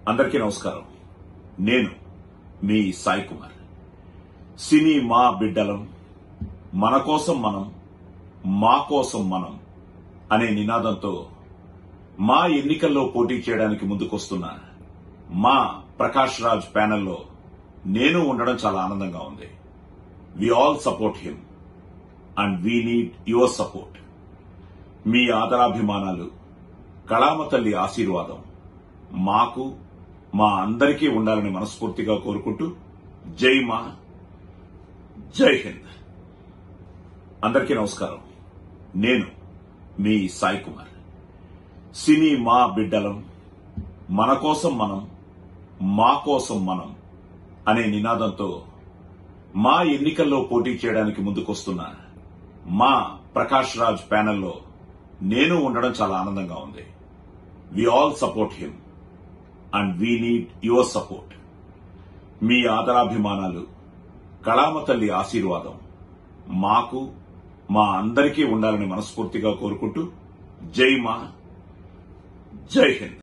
అందరికీ నమస్కారం నేను మీ సాయి కుమార్ సినీ మా బిడ్డలం మన కోసం మనం మా కోసం మనం అనే నినాదంతో మా ఎన్నికల్లో పోటీ చేయడానికి ముందుకొస్తున్న మా ప్రకాష్ రాజ్ ప్యానెల్లో నేను ఉండడం చాలా ఆనందంగా ఉంది we all support him and we need your support మీ ఆదరాభిమానాలు కళామ తల్లి ఆశీర్వాదం మాకు మా అందరికీ ఉండాలని మనస్ఫూర్తిగా కోరుకుంటూ జై మా జై హింద్ అందరికీ నమస్కారం నేను మీ సాయి కుమార్ సినీ మా బిడ్డలం మన కోసం మనం మా కోసం మనం అనే నినాదంతో మా ఎన్నికల్లో పోటీ చేయడానికి ముందుకొస్తున్న మా ప్రకాష్ రాజ్ ప్యానెల్లో నేను ఉండడం చాలా ఆనందంగా ఉంది we all support him and we need your support మీ ఆదరాభిమానాలు కళామ తల్లి ఆశీర్వాదం మాకు మా అందరికీ ఉండాలని మనస్ఫూర్తిగా కోరుకుంటూ జై మా జై హింద్